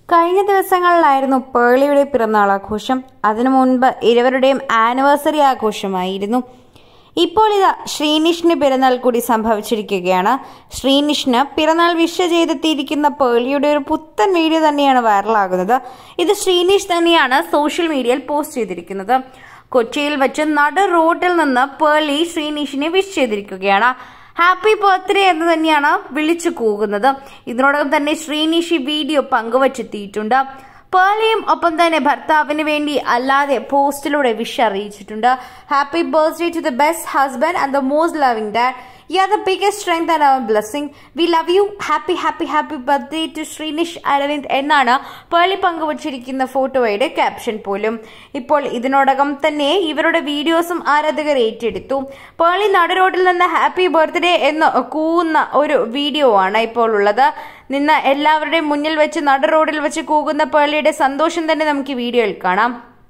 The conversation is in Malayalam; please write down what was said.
കഴിഞ്ഞ ദിവസങ്ങളിലായിരുന്നു പേളിയുടെ പിറന്നാൾ ആഘോഷം അതിനു മുൻപ് ഇരുവരുടെയും ആനിവേഴ്സറി ആഘോഷമായിരുന്നു ഇപ്പോൾ ഇതാ ശ്രീനിഷിന് പിറന്നാൾ കൂടി സംഭവിച്ചിരിക്കുകയാണ് ശ്രീനിഷിന് പിറന്നാൾ വിഷ ചെയ്തെത്തിയിരിക്കുന്ന പേളിയുടെ ഒരു പുത്തൻ വീഡിയോ തന്നെയാണ് വൈറലാകുന്നത് ഇത് ശ്രീനിഷ് തന്നെയാണ് സോഷ്യൽ മീഡിയയിൽ പോസ്റ്റ് ചെയ്തിരിക്കുന്നത് കൊച്ചിയിൽ വെച്ച് നട റോഡിൽ നിന്ന് പേളി ശ്രീനിഷിനെ വിഷ് ചെയ്തിരിക്കുകയാണ് ഹാപ്പി ബർത്ത്ഡേ എന്ന് തന്നെയാണ് വിളിച്ചു കൂകുന്നത് ഇതിനോടകം തന്നെ ശ്രീനിഷ് ഈ വീഡിയോ പങ്കുവച്ചെത്തിയിട്ടുണ്ട് പേളിയും ഒപ്പം തന്നെ ഭർത്താവിന് വേണ്ടി അല്ലാതെ പോസ്റ്റിലൂടെ വിഷ് അറിയിച്ചിട്ടുണ്ട് happy birthday to the best husband and the most loving dad you are the biggest strength and our blessing we love you happy happy happy birthday to Srinish Aravind എന്നാണ് പേളി പങ്കുവച്ചിരിക്കുന്ന ഫോട്ടോയുടെ ക്യാപ്ഷൻ പോലും ഇപ്പോൾ ഇതിനോടകം തന്നെ ഇവരുടെ വീഡിയോസും ആരാധകർ ഏറ്റെടുത്തു പേളി നടുറോഡിൽ നിന്ന് ഹാപ്പി ബർത്ത്ഡേ എന്ന് കൂവുന്ന ഒരു വീഡിയോ ആണ് ഇപ്പോൾ ഉള്ളത് നിന്ന് എല്ലാവരുടെയും മുന്നിൽ വെച്ച് നട റോഡിൽ വെച്ച് കൂകുന്ന പേളിയുടെ സന്തോഷം തന്നെ നമുക്ക് ഈ വീഡിയോയിൽ കാണാം